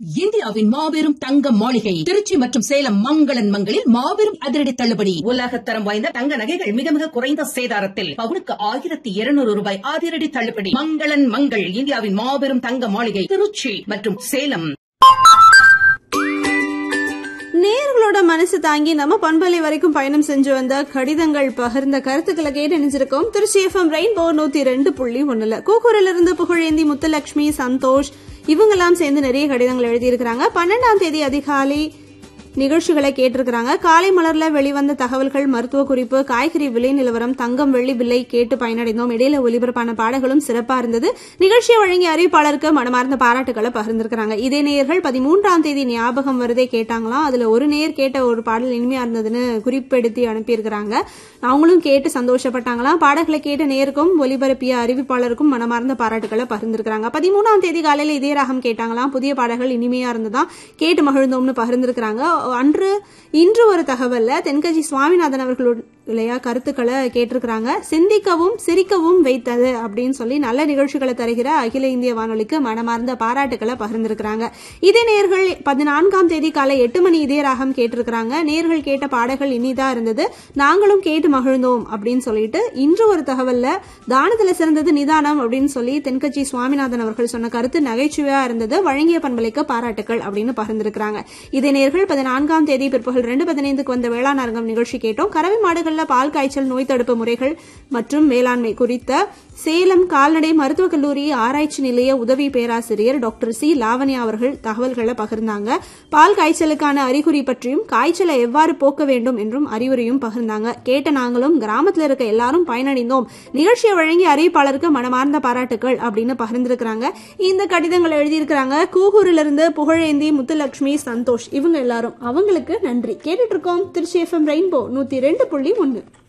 இந்தியாவின் மாபெரும் தங்க மாளிகை திருச்சி மற்றும் சேலம் மங்களன் மங்களில் மாபெரும் அதிரடி தள்ளுபடி உலகத்தரம் வாய்ந்த தங்க நகைகள் மிக மிக குறைந்த சேதாரத்தில் பவுனுக்கு ஆயிரத்தி இருநூறு ரூபாய் அதிரடி தள்ளுபடி மங்களன் மங்கள் இந்தியாவின் மாபெரும் தங்க மாளிகை திருச்சி மற்றும் சேலம் நேர்களோட மனசு தாங்கி நம்ம பண்பலை வரைக்கும் பயணம் செஞ்சு வந்த கடிதங்கள் பகிர்ந்த கருத்துக்களை கேட்டு நினைச்சிருக்கோம் திருச்சி எஃப்எம் ரெயின்போ நூத்தி ரெண்டு புள்ளி ஒண்ணுல கூக்கூரில இருந்து புகழேந்தி முத்துலட்சுமி சந்தோஷ் இவங்கெல்லாம் சேர்ந்து நிறைய கடிதங்கள் எழுதியிருக்கிறாங்க பன்னெண்டாம் தேதி அதிகாலை நிகழ்ச்சிகளை கேட்டிருக்கிறாங்க காலை மலர்ல வெளிவந்த தகவல்கள் மருத்துவ குறிப்பு காய்கறி விலை நிலவரம் தங்கம் வெள்ளி விலை கேட்டு பயனடைந்தோம் இடையில ஒலிபரப்பான பாடல்களும் சிறப்பா இருந்தது நிகழ்ச்சியை வழங்கிய அறிவிப்பாளருக்கு மனமார்ந்த பாராட்டுகளை பகிர்ந்திருக்கிறாங்க இதே நேயர்கள் பதிமூன்றாம் தேதி ஞாபகம் வருதே கேட்டாங்களாம் அதுல ஒரு நேர் கேட்ட ஒரு பாடல் இனிமையா இருந்ததுன்னு குறிப்பெடுத்து அனுப்பியிருக்கிறாங்க அவங்களும் கேட்டு சந்தோஷப்பட்டாங்களாம் பாடல்களை கேட்ட நேருக்கும் ஒலிபரப்பிய அறிவிப்பாளருக்கும் மனமார்ந்த பாராட்டுகளை பகிர்ந்திருக்கிறாங்க பதிமூணாம் தேதி காலையில இதே ராகம் கேட்டாங்களாம் புதிய பாடல்கள் இனிமையா இருந்ததாம் கேட்டு மகிழ்ந்தோம்னு பகிர்ந்திருக்கிறாங்க அன்று இன்று ஒரு தகவல்ல தென்கட்சி சுவாமிநாதன் அவர்களுடைய கருத்துக்களை கேட்டிருக்கிறாங்க சிந்திக்கவும் சிரிக்கவும் வைத்தது அப்படின்னு சொல்லி நல்ல நிகழ்ச்சிகளை தருகிற அகில இந்திய வானொலிக்கு மனமார்ந்த பாராட்டுக்களை பகிர்ந்திருக்கிறாங்க இதே நேர்கள் பதினான்காம் தேதி காலை எட்டு மணி இதே ராகம் கேட்டிருக்கிறாங்க நேர்கள் கேட்ட பாடல்கள் இனிதா இருந்தது நாங்களும் கேட்டு மகிழ்ந்தோம் அப்படின்னு சொல்லிட்டு இன்று ஒரு தகவல்ல தானத்துல சிறந்தது நிதானம் அப்படின்னு சொல்லி தென்கட்சி சுவாமிநாதன் அவர்கள் சொன்ன கருத்து நகைச்சுவையா இருந்தது வழங்கிய பண்பலைக்கு பாராட்டுக்கள் அப்படின்னு பகிர்ந்திருக்கிறாங்க இதே நேர்கள் பதினான்காம் தேதி பிற்பகல் ரெண்டு பதினைந்துக்கு வந்த வேளாண் அரங்கம் நிகழ்ச்சி கேட்டோம் கறவை மாடுகள்ல பால் காய்ச்சல் நோய் தடுப்பு முறைகள் மற்றும் மேலாண்மை குறித்த சேலம் கால்நடை மருத்துவக் கல்லூரி ஆராய்ச்சி நிலைய உதவி பேராசிரியர் டாக்டர் சி லாவண்யா அவர்கள் தகவல்களை பகிர்ந்தாங்க பால் காய்ச்சலுக்கான அறிகுறி பற்றியும் காய்ச்சலை எவ்வாறு போக்க வேண்டும் என்றும் அறிவுரையும் பகிர்ந்தாங்க கேட்ட நாங்களும் கிராமத்துல இருக்க எல்லாரும் பயனடைந்தோம் நிகழ்ச்சியை வழங்கிய அறிவிப்பாளருக்கு மனமார்ந்த பாராட்டுகள் அப்படின்னு பகிர்ந்திருக்கிறாங்க இந்த கடிதங்கள் எழுதியிருக்கிறாங்க கூகூரிலிருந்து புகழேந்தி முத்துலட்சுமி சந்தோஷ் இவங்க எல்லாரும் அவங்களுக்கு நன்றி கேட்டுட்டு இருக்கோம் திருச்சி எஃப்எம் ரெயின்போ நூத்தி ரெண்டு புள்ளி ஒன்னு